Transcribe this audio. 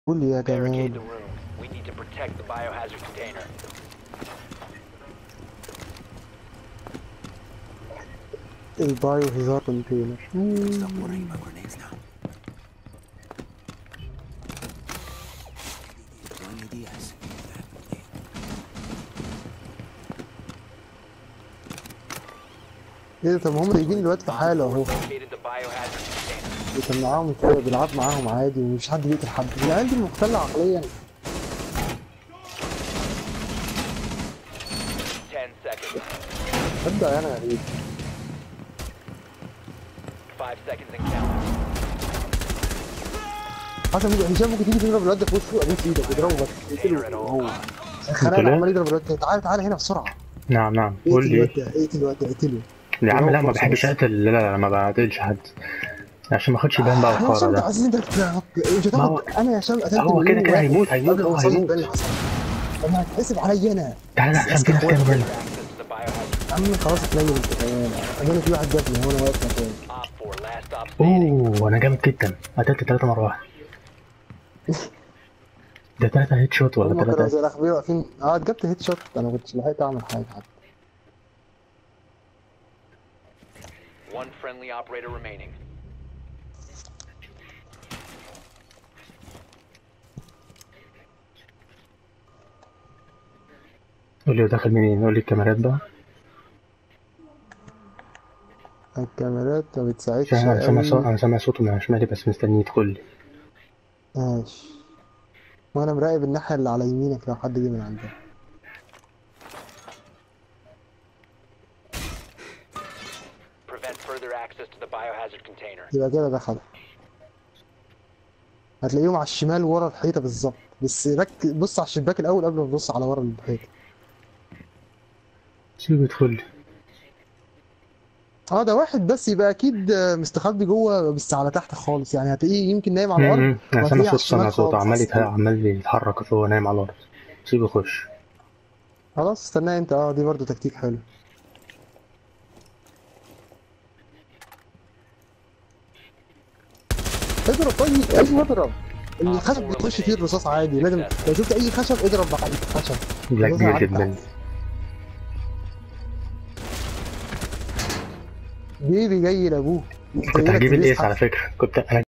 قول يا Barricade جمال the room. We need to protect the biohazard container. البايو هزار كونتينر Stop worrying about grenades now. Deploying ADS. ايه ده طب ما هم جايبين دلوقتي في حاله اهو Located the biohazard container. بيكون معاهم كده بيلعب معاهم عادي ومفيش حد بيقتل حد العيال دي مختلة عقليا 10 seconds. ابدا انا غريب 5 seconds and counting. حسن ممكن هشام ممكن تيجي تضرب الواد ده في وشه ابوس ايدك اضربه بس اقتله هو خلاني له؟ عمال يضرب الواد ده تعالى تعالى هنا بسرعه نعم نعم قول اقتل لي الواد ده اقتل الواد ده اقتله يا عم لا ما فرصة بحبش بس. اقتل لا لا ما بقتلش حد عشان ما اخدش بان بقى يا الحوار هشام انت ده عايزين انت مش ما هو- هتاخد انا يا هشام قتلت هو مليون كده كده واحد هيموت هيموت قبل ما هو اوصل هيموت البال اللي حصل طب ما هتحسب عليا انا تعالى عشان ماسك كده في اخواتي. كاميرا Access to the biohazard. يا عم خلاص اتلم انت كمان انا في واحد جابني هو انا واقف مكاني Op 4, last stop standing. اوه انا جامد جدا قتلت ثلاثة مرة واحدة ده ثلاثة هيد شوت ولا هم كانوا ثلاثة زي الاخبياء واقفين اه جبت هيد شوت انا ما كنتش لحقت اعمل حاجه حتى One friendly operator remaining. قول لي داخل منين قول لي الكاميرات بقى الكاميرات ما بتساعدش عشان انا سامع قوي. صوت انا سامع صوته من شمالي بس مستنيه يدخل لي ماشي وانا مراقب الناحيه اللي على يمينك لو حد جه من عندها Prevent further access to the biohazard container. يبقى كده دخل هتلاقيهم على الشمال ورا الحيطه بالظبط بس رك بص على الشباك الاول قبل ما تبص على ورا الحيطه سيبه يدخل لي اه ده واحد بس يبقى اكيد آه، مستخبي جوه بس على تحت خالص يعني هتلاقيه يمكن نايم على م- الارض م. انا وهتلاقيه سامع على صوت سامع الشمال صوت خالص عمال أصلاً. يتح- عمال يتحرك وهو نايم على الارض سيبه يخش خلاص استناه انت اه دي برضو تكتيك حلو اضرب طيب ايوه اضرب الخشب بيخش فيه الرصاص عادي لازم لو شفت اي خشب اضرب مع الخشب لا خلاص كبير عدى. جدا بيبي جاي لابوه كنت هجيب الايس على فكرة كنت انا